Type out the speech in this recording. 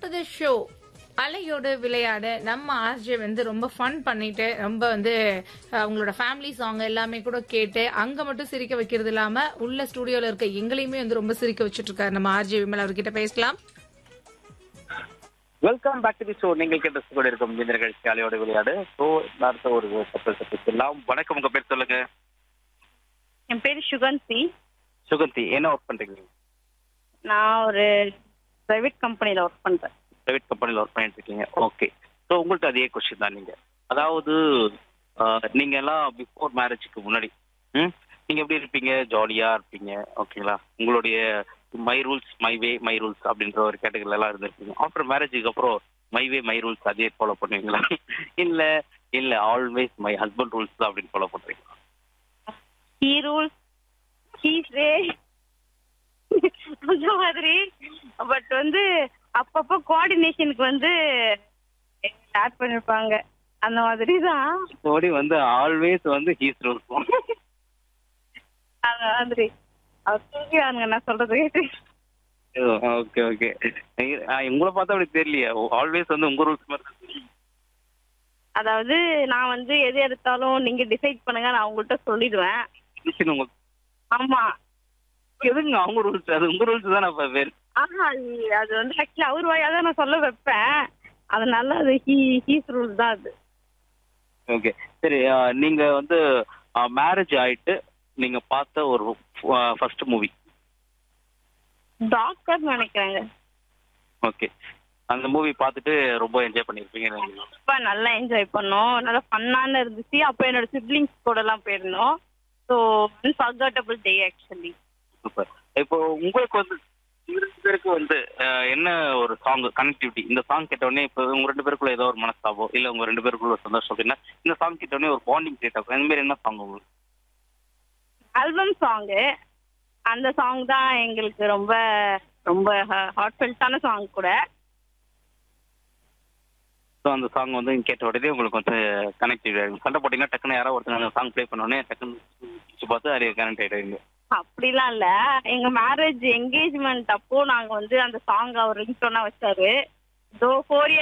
To the show அலையோடு விளையாட நம்ம ஆர்ஜே வந்து ரொம்ப ஃபன் பண்ணிட்டு ரொம்ப வந்து அஹ், அவங்களோட ஃபேமிலி சாங் எல்லாமே கூட கேட்டு அங்க மட்டும் சிரிக்க வைக்கிறது இல்லாம உள்ள ஸ்டுடியோல இருக்க எங்களையுமே வந்து ரொம்ப சிரிக்க வச்சுட்டு இருக்காரு நம்ம ஆர்ஜே விமல் அவர்கிட்ட பேசலாம் welcome back to the show நீங்கள் கேட்டு கூட இருக்கும் இந்த நிகழ்ச்சி அலையோட விளையாடு ஸோ அடுத்த ஒரு கப்பல் சந்திக்கலாம் வணக்கம் உங்க பேர் சொல்லுங்க என் பேர் சுகந்தி சுகந்தி என்ன ஒர்க் பண்றீங்க நான் ஒரு பிரைவேட் கம்பெனியில் ஒர்க் பண்ணுறேன் பிரைவேட் கம்பெனியில் ஒர்க் பண்ணிட்டு இருக்கீங்க ஓகே ஸோ உங்கள்ட்ட அதே கொஸ்டின் தான் நீங்க அதாவது ஆஹ், நீங்க எல்லாம் பிஃபோர் மேரேஜுக்கு முன்னாடி ம் நீங்க எப்படி இருப்பீங்க ஜாலியா இருப்பீங்க ஓகேங்களா உங்களுடைய my rules my way my rules அப்படின்ற ஒரு கேட்டகரியில எல்லாம் இருந்திருப்பீங்க ஆஃப்டர் மேரேஜுக்கு அப்புறம் மை வே மை ரூல்ஸ் அதே ஃபாலோ பண்ணுவீங்களா இல்ல இல்ல ஆல்வேஸ் மை ஹஸ்பண்ட் ரூல்ஸ் தான் அப்படின்னு ஃபாலோ பண்றீங்களா ஹீ ரூல்ஸ் ஹீஸ் வே அந்த மாதிரி பட் வந்து அப்பப்போ கோஆர்டினேஷனுக்கு வந்து ஸ்டார்ட் பண்ணிருப்பாங்க அந்த மாதிரி தான் மற்றபடி வந்து ஆல்வேஸ் வந்து ஹீஸ் ரூல்ஸ் அந்த மாதிரி அவர் தூங்கிடுவாங்க நான் சொல்றது கேட்டு ஓகே ஓகே உங்களை பார்த்தா அப்படி தெரியலையே ஆல்வேஸ் வந்து உங்க ரூல்ஸ் மாதிரி தான் தெரியும். அதாவது நான் வந்து எது எடுத்தாலும் நீங்க டிசைட் பண்ணுங்க நான் உங்கள்கிட்ட சொல்லிடுவேன் Decision உங்க ஆமா எதுங்க அவங்க ரூல்ஸ் அது உங்க ரூல்ஸ் தான் நான் பேர் ஆஹா இ- அது வந்து ஆக்சுவலி அவர் வாயா தான் நான் சொல்ல வைப்பேன் அதனால அது ஹீ ஹீஸ் ரூல்ஸ் தான் அது ஓகே சரி ஆஹ் நீங்க வந்து மேரேஜ் ஆயிட்டு நீங்க பார்த்த ஒரு ஃபர்ஸ்ட் மூவி டாக்டர் நினைக்கிறேங்க ஓகே அந்த மூவி பார்த்துட்டு ரொம்ப என்ஜாய் பண்ணிருப்பீங்க ரொம்ப நல்லா என்ஜாய் பண்ணோம் நல்லா ஃபன்னான இருந்துச்சு அப்போ என்னோட சிப்ளிங்ஸ் கூட எல்லாம் போயிருந்தோம் so unforgettable day actually super இப்போ உங்களுக்கு வந்து உங்க ரெண்டு பேருக்கு வந்து ஆஹ் என்ன ஒரு சாங் கனெக்டிவிட்டி இந்த சாங் கேட்டோடனே இப்போ உங்க ரெண்டு பேருக்குள்ள ஏதோ ஒரு மனஸ்தாபம் இல்ல உங்க ரெண்டு பேருக்குள்ள ஒரு சந்தோஷம் அப்படின்னா இந்த சாங் கேட்டோடனே ஒரு பாண்டிங் கிரியேட் ஆகும் இந்த மாதிரி என்ன சாங் உங்களுக்கு ஆல்பம் சாங்கு அந்த சாங் தான் எங்களுக்கு ரொம்ப ரொம்ப ஹார்ட்ஃபெல்ட்டான சாங் கூட ஸோ அந்த சாங் வந்து கேட்ட உடனே உங்களுக்கு வந்து கனெக்டிவ் ஆகும் சண்டை போட்டிங்கன்னா டக்குன்னு யாராவது ஒருத்தங்க அந்த சாங் ப்ளே பண்ணோடனே டக்குன்னு பிடிச்சு பார்த்து அது கனெக்ட் ஆகிடுவீங்க அப்படிலாம் இல்ல எங்க மேரேஜ் என்கேஜ்மெண்ட் அப்போ நாங்க வந்து அந்த சாங் அவர் ரிங்டோனா வச்சாரு இதோ ஃபோர்